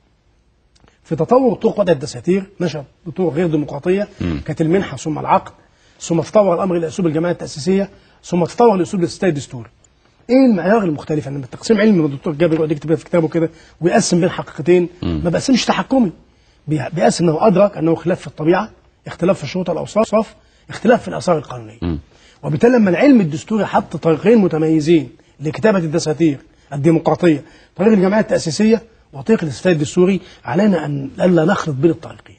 في تطور طرق وضع الدساتير نشأ بطرق غير ديمقراطيه كانت المنحه ثم العقد ثم تطور الامر الى اسلوب الجمعيه التاسيسيه ثم تطور لاسلوب الاستثناء الدستوري ايه المعيار المختلف ان التقسيم علمي الدكتور جابر يقعد يكتب في كتابه كده ويقسم بين حقيقتين ما بيقسمش تحكمي بي- بيقسم انه ادرك انه خلاف في الطبيعه اختلاف في الشروط والاوصاف اختلاف في الاثار القانونيه وبالتالي لما العلم الدستوري حط طريقين متميزين لكتابه الدساتير الديمقراطيه طريق الجمعيه التاسيسيه وطريق الاستثناء الدستوري علينا ان الا نخلط بين الطريقين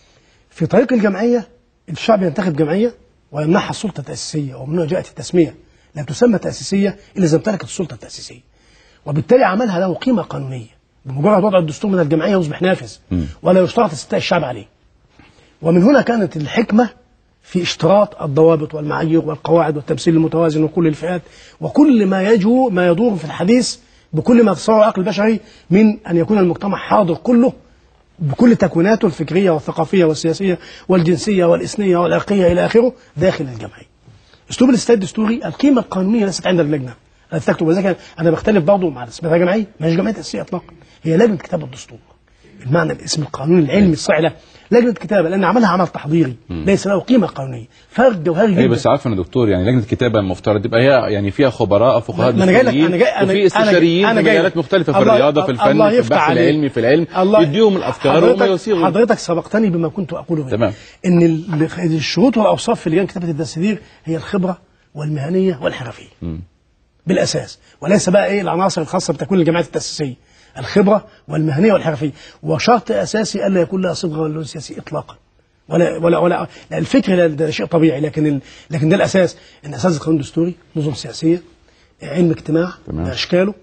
في طريق الجمعيه الشعب ينتخب جمعيه ويمنحها السلطه التاسيسيه ومنها جاءت التسميه لا تسمى تاسيسيه الا اذا امتلكت السلطه التاسيسيه وبالتالي عملها له قيمه قانونيه بمجرد وضع الدستور من الجمعيه يصبح نافذ ولا يشترط استفتاء الشعب عليه ومن هنا كانت الحكمه في اشتراط الضوابط والمعايير والقواعد والتمثيل المتوازن وكل الفئات وكل ما يجو ما يدور في الحديث بكل ما يتصور العقل البشري من ان يكون المجتمع حاضر كله بكل تكويناته الفكريه والثقافيه والسياسيه والجنسيه والاثنيه والعرقيه الى اخره داخل الجمعيه. اسلوب الاستاد الدستوري القيمه القانونيه ليست عند اللجنه. لا تكتب وذلك انا بختلف برضه مع اسمها جمعيه ما هيش جمعيه تاسيسيه اطلاقا هي لجنه كتابه الدستور. المعنى الاسم القانوني العلمي الصحيح له لجنه كتابه لان عملها عمل تحضيري ليس له قيمه قانونيه فرق جوهري اي جدا بس عارف يا دكتور يعني لجنه الكتابه المفترض تبقى هي يعني فيها خبراء فقهاء ما أنا جاي لك- دستوريين أنا جاي- أنا- وفي استشاريين أنا في جاي لك. مجالات مختلفه في الله- الرياضه في الفن الله في يفتح البحث عليك. العلمي في العلم الله يديهم الافكار وهم حضرتك, يصيغوا حضرتك سبقتني بما كنت اقوله منه. تمام. ان ال- الشروط والاوصاف في لجان كتابه الدساتير هي الخبره والمهنيه والحرفيه بالاساس وليس بقى ايه العناصر الخاصه بتكوين الجمعيات التاسيسيه الخبره والمهنيه والحرفيه وشرط اساسي الا يكون لها صبغه ولا لون سياسي اطلاقا ولا ولا ولا لا الفكر ده, ده شيء طبيعي لكن ال لكن ده الاساس ان اساس القانون الدستوري نظم سياسيه علم اجتماع تمام. باشكاله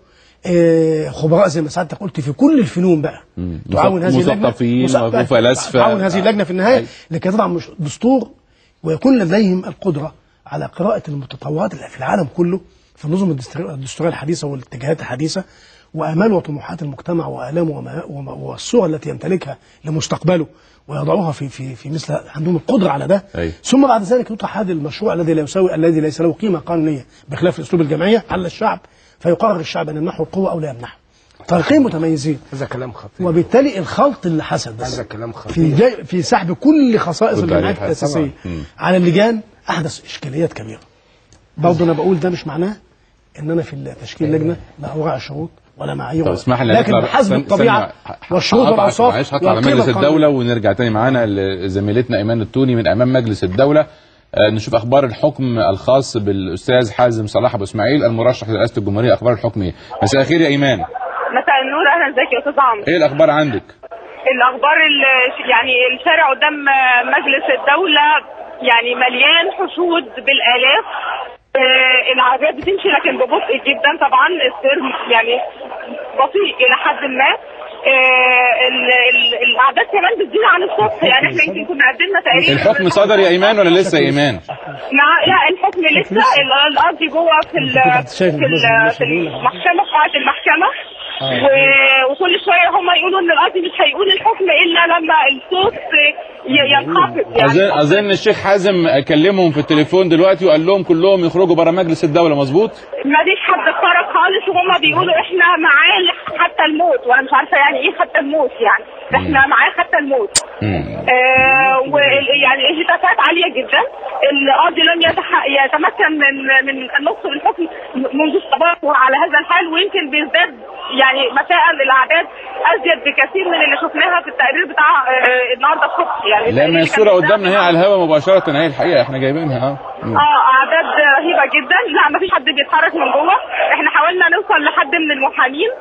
آه، خبراء زي ما سعادتك قلت في كل الفنون بقى تعاون هذه اللجنه مثقفين مثقف- وفلاسفة. تعاون هذه اللجنه في النهايه أي. لكي تضع مش دستور ويكون لديهم القدره على قراءه المتطورات اللي في العالم كله في النظم الدستورية الدستورية الحديثة والاتجاهات الحديثة وآمال وطموحات المجتمع وآلامه وما- وما- والصور التي يمتلكها لمستقبله ويضعوها في في في مثل عندهم القدرة على ده أي. ثم بعد ذلك يطرح هذا المشروع الذي لا يساوي الذي ليس له قيمة قانونية بخلاف أسلوب الجمعية على الشعب فيقرر الشعب أن يمنحه القوة أو لا يمنحه طريقين متميزين هذا كلام خطير وبالتالي الخلط اللي حصل بس هذا كلام خطير. في جاي في سحب كل خصائص رد الجمعيات عليه. التاسيسيه طبعاً. مم. على اللجان احدث اشكاليات كبيره برضه انا بقول ده مش معناه ان انا في تشكيل لجنه لا اوراق شروط ولا معايير طب ولا- اسمح لي لكن نطلع- بحسب استنى- الطبيعه استنى، والشروط هقطع- والاوصاف معلش هطلع على والقيمة مجلس القانونية. الدوله ونرجع تاني معانا لزميلتنا ايمان التوني من امام مجلس الدوله آه، نشوف اخبار الحكم الخاص بالاستاذ حازم صلاح ابو اسماعيل المرشح لرئاسه الجمهوريه اخبار الحكم ايه مساء الخير يا ايمان مساء النور اهلا ازيك يا استاذ عمرو ايه الاخبار عندك الاخبار ال- يعني الشارع قدام مجلس الدوله يعني مليان حشود بالالاف آه، العربيات بتمشي لكن ببطء جدا طبعا السير يعني بطيء الى حد ما آه، ال- ال- الاعداد كمان بتزيد عن الصبح يعني احنا يمكن كنا قدمنا تقريبا الحكم صدر يا ايمان ولا لسه يا ايمان لا لا الحكم لسه ال- القاضي جوه في ال كنت شايف في, ال المشهد في المشهد المحكمه قاعه المحكمه و- وكل شويه هم يقولوا ان القاضي مش هيقول الحكم الا لما الصوت ي- ينخفض اظن يعني اظن الشيخ حازم كلمهم في التليفون دلوقتي وقال لهم كلهم يخرجوا بره مجلس الدوله مظبوط ما فيش حد اتفرج خالص وهم بيقولوا احنا معاه لح- حتى الموت وانا مش عارفه يعني ايه حتى الموت يعني احنا معاه حتى الموت مم. آه ويعني الهتافات عاليه جدا القاضي لم يتح- يتمكن من من النص الحكم منذ الصباح على هذا الحال ويمكن بيزداد يعني مساء الاعداد ازيد بكثير من اللي شفناها في التقرير بتاع آه، النهارده الصبح يعني لا التقرير ما اللي الصوره كان قدامنا هي بيتذاع على الهواء مباشره هي الحقيقه احنا جايبينها اه مم. اه اعداد رهيبه جدا لا ما فيش حد بيتحرك من جوه احنا حاولنا نوصل لحد من المحامين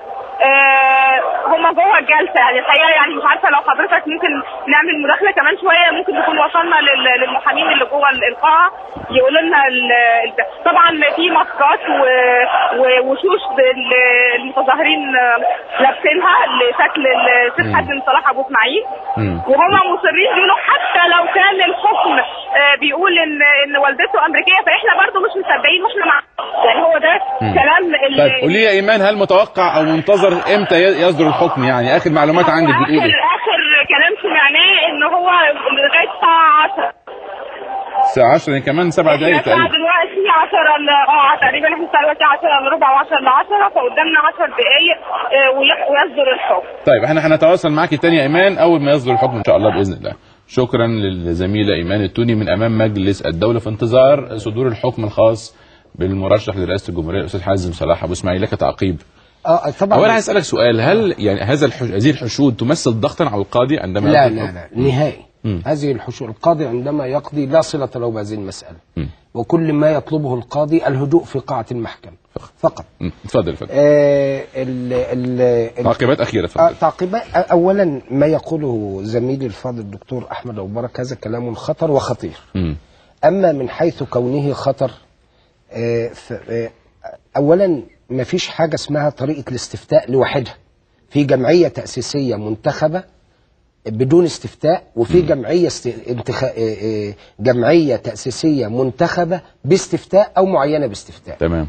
آه هم جوه الجلسه يعني الحقيقه يعني مش عارفه لو حضرتك ممكن نعمل مداخله كمان شويه ممكن نكون وصلنا لل- للمحامين اللي جوه ال- القاعه يقولوا لنا ال- ال- طبعا في ماسكات و- ووشوش بال- المتظاهرين آه، لابسينها لشكل السيد حازم صلاح ابو اسماعيل مم. وهم مصرين بيقولوا حتى لو كان الحكم آه، بيقول ان ان والدته امريكيه فاحنا برضو مش مصدقين واحنا مع يعني هو ده كلام ال- طيب قولي لي يا ايمان هل متوقع او منتظر امتى ي- يصدر الحكم يعني اخر معلومات عندك هو بتقول اخر ايه اخر كلام سمعناه ان هو لغايه الساعه 10 الساعه 10 يعني كمان سبع احنا دقائق الساعه تقريبا دلوقتي 10 ل- اه تقريبا احنا الساعه دلوقتي 10 الا ربع و10 ل 10 فقدامنا 10 دقائق آه، وي- ويصدر الحكم طيب احنا هنتواصل معاكي تاني يا ايمان اول ما يصدر الحكم ان شاء الله باذن الله شكرا للزميله ايمان التوني من امام مجلس الدوله في انتظار صدور الحكم الخاص بالمرشح لرئاسه الجمهوريه الاستاذ حازم صلاح ابو اسماعيل لك تعقيب اه طبعا هو انا عايز اسالك سؤال هل يعني هذا الحش... هذه الحشود تمثل ضغطا على القاضي عندما لا يأخذ لا الحكم؟ لا نهائي مم. هذه الحشود القاضي عندما يقضي لا صلة له بهذه المسألة مم. وكل ما يطلبه القاضي الهدوء في قاعة المحكمة فقط مم. اتفضل اتفضل آه ال ال ال تعقيبات اخيره آه اتفضل تعقيبات آه، اولا ما يقوله زميلي الفاضل الدكتور احمد ابو بركه هذا كلام خطر وخطير مم. اما من حيث كونه خطر آه، ف- آه، اولا ما فيش حاجه اسمها طريقه الاستفتاء لوحدها في جمعيه تاسيسيه منتخبه بدون استفتاء وفي جمعيه است... انتخ... آه، آه، جمعيه تاسيسيه منتخبه باستفتاء او معينه باستفتاء تمام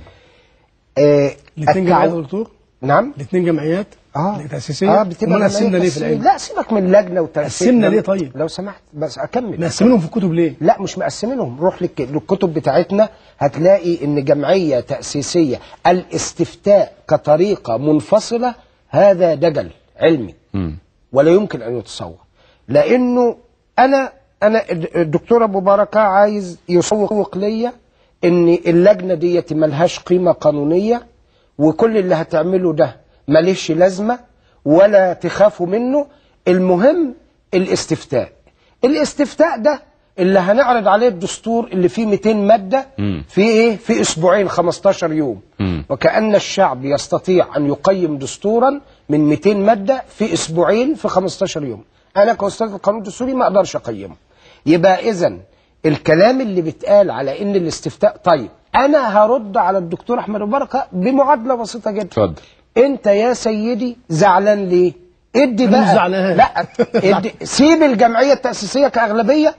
آه، الاثنين التع- جمعيات يا دكتور نعم الاثنين جمعيات اه تاسيسيه اه بتبقى امال قسمنا جمعية ليه في تأسيسية. العلم؟ لا سيبك من لجنه وتأسيس قسمنا ليه طيب؟ لو سمحت بس اكمل مقسمينهم في الكتب ليه؟ لا مش مقسمينهم روح للك- للكتب بتاعتنا هتلاقي ان جمعيه تاسيسيه الاستفتاء كطريقه منفصله هذا دجل علمي مم. ولا يمكن ان يتصور لانه انا انا الد- الدكتور ابو بركه عايز يسوق ليا ان اللجنه ديت ملهاش قيمه قانونيه وكل اللي هتعمله ده ماليش لازمه ولا تخافوا منه المهم الاستفتاء الاستفتاء ده اللي هنعرض عليه الدستور اللي فيه 200 ماده مم. في ايه في اسبوعين 15 يوم مم. وكأن الشعب يستطيع أن يقيم دستورا من 200 مادة في أسبوعين في 15 يوم أنا كأستاذ القانون الدستوري ما أقدرش أقيمه يبقى إذا الكلام اللي بيتقال على إن الاستفتاء طيب أنا هرد على الدكتور أحمد أبو بركة بمعادلة بسيطة جدا اتفضل أنت يا سيدي زعلان ليه؟ ادي أنا مش بقى زعلان. لا ادي سيب الجمعيه التاسيسيه كاغلبيه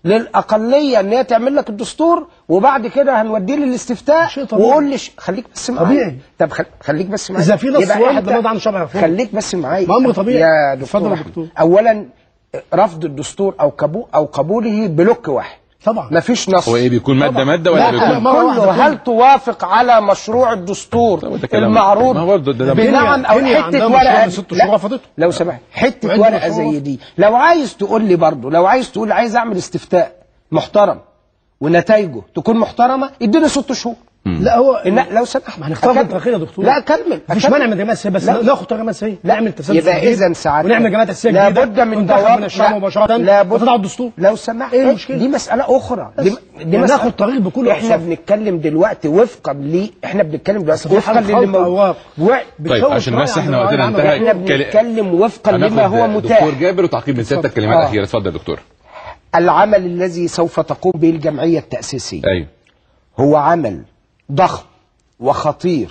للاقليه ان هي تعمل لك الدستور وبعد كده هنوديه للاستفتاء شيء طبيعي. وقول لي ش- خليك بس معايا طبيعي. طب خل... خليك بس معايا إذا في نص يبقى واحد أنت- لابد عن شرع يرفضه. خليك بس معايا ما أمر طبيعي. يا اتفضل دكتور يا أحمد. دكتور. اولا رفض الدستور او كبو او قبوله بلوك واحد طبعا مفيش نص هو ايه بيكون ماده طبعا. ماده لا ولا بيكون مرة واحدة كله كله. هل توافق على مشروع الدستور طب ده كلام- المعروض ما هو برضه ده- ده- بنعم او كينيا حته عندها ورقه مشروع بست لا، شهور رفضته. لو سمحت حته وعندنا ورقه مشروع زي دي لو عايز تقول لي برضه لو عايز تقول عايز اعمل استفتاء محترم ونتائجه تكون محترمه اديني ست شهور لا هو إن لو سمحت ما هنختار أكمل. بالترقية يا دكتور لا اكمل مفيش أكمل. مانع من الجماعه السياسيه بس لا. ناخد طريقه مسيحيه لا نعمل تسلسل يبقى جديد اذا ساعات ونعمل جماعات اساسيه جديده لابد من وننتخب دوام من الشعب لا، مباشره لابد وتضع الدستور لو سمحت إيه المشكلة؟ دي مساله اخرى دي, بس. دي يعني مسألة ناخد طريق بكل احنا أقسام. بنتكلم دلوقتي وفقا ل احنا بنتكلم دلوقتي بس في وفقا حالة للي خلط أواق. و... طيب بتخوف عشان شوية بس عن احنا الرأي وقتنا العام. انتهى احنا كل- بنتكلم وفقا لما هناخد هو دكتور متاح جابر وتعقيب من سيادتك كلمات آه. اخيره اتفضل يا دكتور العمل الذي سوف تقوم به الجمعيه التاسيسيه ايوه هو عمل ضخم وخطير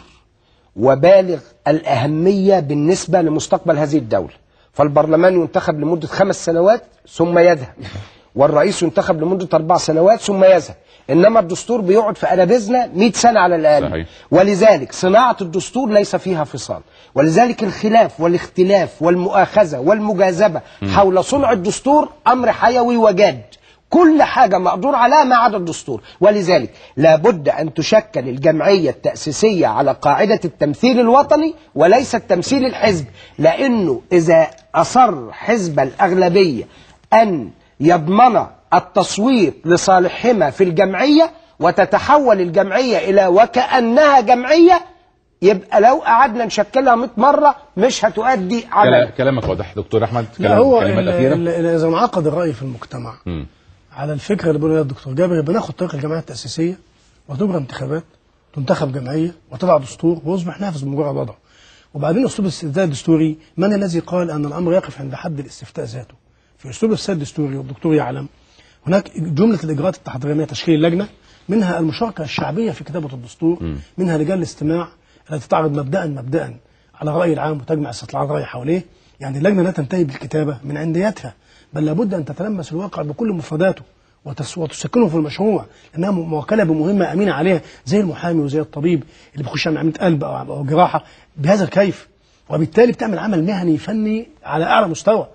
وبالغ الأهمية بالنسبة لمستقبل هذه الدولة فالبرلمان ينتخب لمدة خمس سنوات ثم يذهب والرئيس ينتخب لمدة أربع سنوات ثم يذهب إنما الدستور بيقعد في أرابيزنا 100 سنة على الأقل صحيح. ولذلك صناعة الدستور ليس فيها فصال ولذلك الخلاف والاختلاف والمؤاخذة والمجاذبة حول صنع الدستور أمر حيوي وجاد كل حاجة مقدور عليها ما عدا الدستور ولذلك لابد أن تشكل الجمعية التأسيسية على قاعدة التمثيل الوطني وليس التمثيل الحزب لأنه إذا أصر حزب الأغلبية أن يضمن التصويت لصالحهما في الجمعية وتتحول الجمعية إلى وكأنها جمعية يبقى لو قعدنا نشكلها 100 مرة مش هتؤدي كلا- عمل كلامك واضح دكتور احمد لا كلام هو كلمات ال- اخيره ال- ال- اذا انعقد الراي في المجتمع مم. على الفكره اللي بيقولها الدكتور جابر يبقى ناخد طريق الجمعيه التاسيسيه وتجرى انتخابات تنتخب جمعيه وتضع دستور ويصبح نافذ بمجرد وضعه وبعدين اسلوب الاستفتاء الدستوري من الذي قال ان الامر يقف عند حد الاستفتاء ذاته في اسلوب الاستفتاء الدستوري والدكتور يعلم هناك جمله الاجراءات التحضيريه من تشكيل اللجنه منها المشاركه الشعبيه في كتابه الدستور منها لجان الاستماع التي تعرض مبدأ مبدأ على الرأي العام وتجمع استطلاعات الرأي حواليه يعني اللجنة لا تنتهي بالكتابة من عندياتها بل لابد أن تتلمس الواقع بكل مفرداته وتس- وتسكنه في المشروع لأنها م- موكلة بمهمة أمينة عليها زي المحامي وزي الطبيب اللي بيخش يعمل عملية قلب أو أو جراحة بهذا الكيف وبالتالي بتعمل عمل مهني فني على أعلى مستوى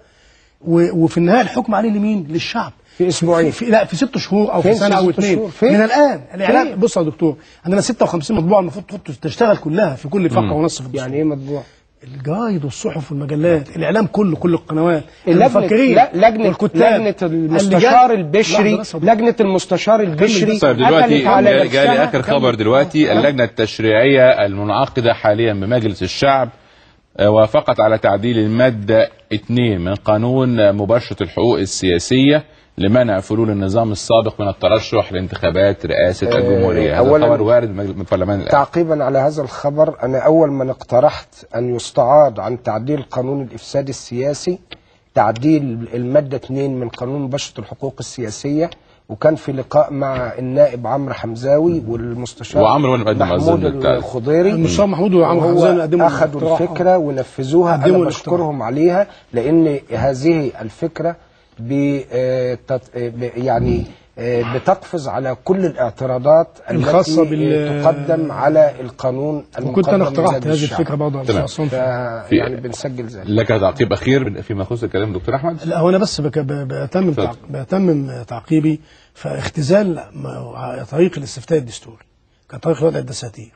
و- وفي النهاية الحكم عليه لمين؟ للشعب في أسبوعين. في لا في ست شهور او في فين سنه في او ست اثنين شهور؟ فين؟ من الان الاعلام فين؟ بص يا دكتور عندنا 56 مطبوعه المفروض تحط- تشتغل كلها في كل فقره ونص في الدستور يعني ايه مطبوع؟ الجرايد والصحف والمجلات الاعلام كله كل القنوات لجنة المفكرين لا لجنة والكتاب لجنة المستشار البشري لحظة بس. لجنة المستشار البشري طيب دلوقتي أكلت على جالي جالي نفسها. اخر خبر دلوقتي اللجنه التشريعيه المنعقده حاليا بمجلس الشعب آه، وافقت على تعديل الماده 2 من قانون مباشره الحقوق السياسيه لمنع فلول النظام السابق من الترشح لانتخابات رئاسه آه، الجمهوريه هذا أولاً خبر وارد من البرلمان الآن. تعقيبا على هذا الخبر أنا أول من اقترحت أن يستعاض عن تعديل قانون الإفساد السياسي تعديل المادة 2 من قانون مباشرة الحقوق السياسية وكان في لقاء مع النائب عمرو حمزاوي والمستشار وعمرو هو اللي مقدم محمود أظن التعديل. الخضيري المستشار محمود وعمرو حمزان هو قدموا أخذوا الاقتراح. الفكرة ونفذوها قدموا أنا الاقتراح. بشكرهم عليها لأن هذه الفكرة ب- آه، تت- آه، ب- يعني آه، بتقفز على كل الاعتراضات الخاصة التي بال- تقدم على القانون وكنت انا المقدم اقترحت من هذه الشعب. الفكره برضه على تمام. أستاذ ف- صنفي. يعني بنسجل ذلك لك تعقيب اخير فيما يخص الكلام دكتور احمد لا هو انا بس بك- ب- بتمم اتفضل. تعق- بتمم تعقيبي فاختزال م- طريق الاستفتاء الدستوري كطريق وضع الدساتير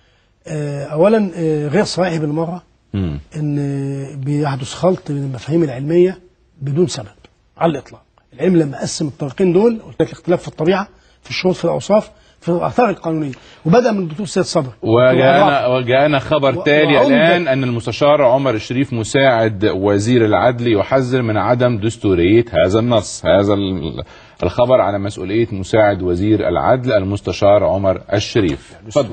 آه، اولا آه، غير صحيح بالمره مم. ان بيحدث خلط بين المفاهيم العلميه بدون سبب على الاطلاق العلم لما قسم الطريقين دول قلت لك الاختلاف في الطبيعه في الشروط في الاوصاف في الاثار القانونيه وبدا من الدكتور سيد صبري وجاءنا وجاءنا خبر و- تالي وعمدة. الان ان المستشار عمر الشريف مساعد وزير العدل يحذر من عدم دستوريه هذا النص هذا ال- الخبر على مسؤوليه مساعد وزير العدل المستشار عمر الشريف تفضل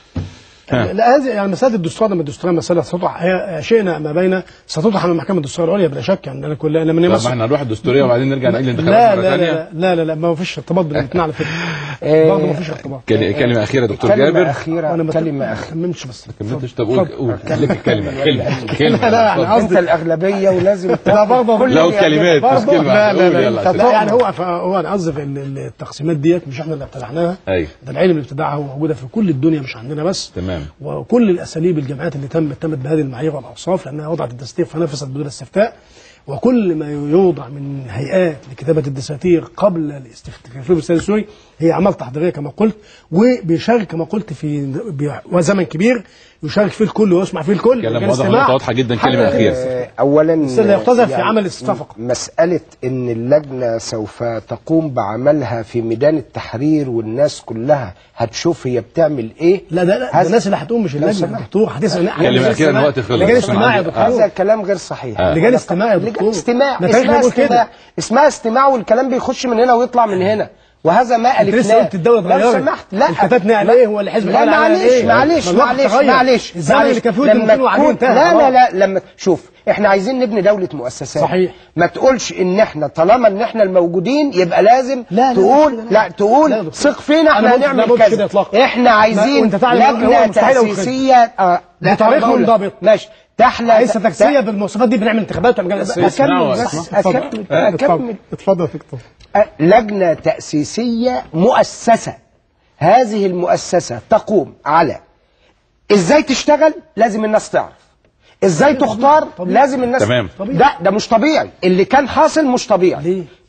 لا هذه يعني مساله الدستور لما الدستور مساله ستوضح هي شئنا ما بين ستوضح من المحكمه الدستوريه العليا بلا شك يعني انا كل لما طب ما نمس احنا نروح الدستوريه وبعدين نرجع نعيد لا الانتخابات لا مره لا, ثانيه لا لا لا لا ما فيش ارتباط بين الاثنين على فكره آه، برضه ما فيش ارتباط كل- كلمه اخيره دكتور كلمة جابر أخيرة انا ما كلمة ما أخيرة كملتش بس كملتش طب قول اتفضل. قول لك كلمه كلمه كلمه لا، يعني اتفضل. أنت الأغلبية ولازم لا برضه كل لو اللي كلمات بس برضه كلمه لا لا قول لا, يلا لا, عشان- لا يعني هو هو انا قصدي في ال- ال- التقسيمات ديت مش احنا اللي ابتدعناها ايوه ده العلم اللي ابتدعها وموجوده في كل الدنيا مش عندنا بس تمام وكل الاساليب الجامعات اللي تمت تمت بهذه المعايير والاوصاف لانها وضعت الدستور فنفذت بدون استفتاء وكل ما يوضع من هيئات لكتابه الدساتير قبل الاستفتاء في الاستفتاء السوري هي اعمال تحضيريه كما قلت وبيشارك كما قلت في بي- وزمن كبير يشارك فيه الكل ويسمع فيه الكل كلام وكان واضح استماع. ونقطة واضحة جدا كلمة حاجة- أخيرة آه، اولا بس لا يقتضى في يعني عمل الاستفتاء فقط. مساله ان اللجنه سوف تقوم بعملها في ميدان التحرير والناس كلها هتشوف هي بتعمل ايه لا ده لا ده هذا- الناس اللي هتقوم مش لو اللجنه سمحت. الدكتور هتسمع كلمة أخيرة إن الوقت خلص. لجان استماع يا عندي- دكتور هذا كلام غير صحيح آه. لجان استماع يا لجان دكتور استماع ده تاريخ اسمها بيقول كده استماع اسمها استماع والكلام بيخش من هنا ويطلع من هنا وهذا ما انت لسه الفناه قلت الدوله لو اتغيرت سمحت لا الكتاتنا على ايه هو الحزب لا الحالي على معلش ايه معلش ما الوقت معلش تغير. معلش الزمن معلش. اللي كان فيه لما الدكتور وعليه تكون- انتهى لا لا خلاص. لا لما شوف احنا عايزين نبني دولة مؤسسات صحيح. ما تقولش ان احنا طالما ان احنا الموجودين يبقى لازم لا، لا، تقول لا، لا, لا. لا يا تقول دكتور. ثق فينا أنا احنا ما قلت- لا، ما هنعمل قلتش كده كذا إطلاقاً. احنا عايزين وأنت تعلم إن هو لجنة مستحيل أو كده. تأسيسية آه، لا، بطريق أنا بقول لك. منضبط. ماشي تحلى عايز تكسيه بالمواصفات دي بنعمل انتخابات ونعمل اسمعوا، اكمل بس اسمعوا. اكمل اتفضل اكمل اتفضل يا دكتور لجنة تأسيسية مؤسسة هذه المؤسسة تقوم على ازاي تشتغل لازم الناس تعرف ازاي تختار طبيعي. لازم الناس تمام. طبيعي. ده ده مش طبيعي اللي كان حاصل مش طبيعي ليه؟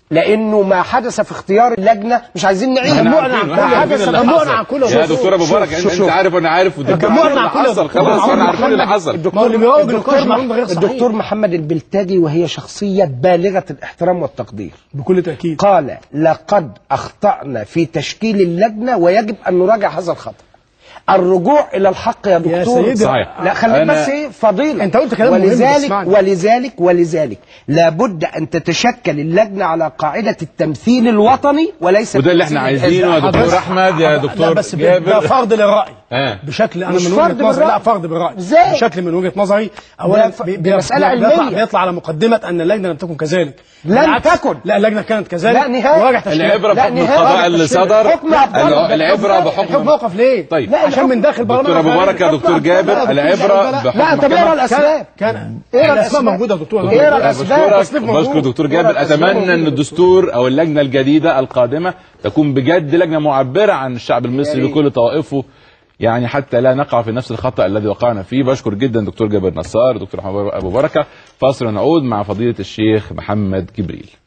لانه ما حدث في اختيار اللجنه مش عايزين نعيد احنا جمعنا عارفين عن واحنا كل عارفين حدث، اللي جمعنا حصل. عن كل يا شوف- دكتور ابو شوف- بركه شوف- انت شوف. انت عارف وانا عارف وده جمعنا اللي عن كل حصل دكتور خلاص محمد احنا عارفين اللي محمد حصل الدكتور اللي بيواجه النقاش الدكتور, معلومة غير صحيح. الدكتور محمد البلتاجي وهي شخصيه بالغه الاحترام والتقدير بكل تاكيد قال لقد اخطانا في تشكيل اللجنه ويجب ان نراجع هذا الخطا الرجوع الى الحق يا دكتور سيدي. صحيح. لا خليك أنا- بس ايه فضيله أنت قلت كلام مهم، ولذلك بتسمعني. ولذلك ولذلك لابد ان تتشكل اللجنه على قاعده التمثيل الوطني وليس وده اللي احنا التمثيل عايزينه يا الحزبي. دكتور احمد يا لا دكتور بس ب- ده جابر فرض للراي آه. بشكل انا مش من فرض وجهه نظري بالرأي. لا فرض بالراي إزاي؟ بشكل من وجهه نظري اولا ف- بي- دي بي- مسألة بيطلع, علمية. بيطلع على مقدمه ان اللجنه لم تكن كذلك لم بالعكس، تكن. لا اللجنه كانت كذلك لا نهائي. وراجع تشكيلها. العبره لا، بحكم نهائي. القضاء اللي الحكم صدر عبد الله. العبره الحكم بحكم موقف ليه؟ طيب. لا، عشان من داخل دكتور برلمان ابو خارج. بركه يا دكتور لا، جابر دكتور العبره جابر، لا. بحكم لا طب اقرا كمان- الاسباب كان اقرا الاسماء الأسباب. موجوده يا دكتور اقرا أنا- الأسباب. بشكرك تصنيف موجود. بشكر دكتور جابر الأسباب اتمنى موجودة. ان الدستور او اللجنه الجديده القادمه تكون بجد لجنه معبره عن الشعب المصري ريت. بكل طوائفه يعني حتى لا نقع في نفس الخطا الذي وقعنا فيه بشكر جدا دكتور جابر نصار دكتور ابو بركه فاصل ونعود مع فضيله الشيخ محمد جبريل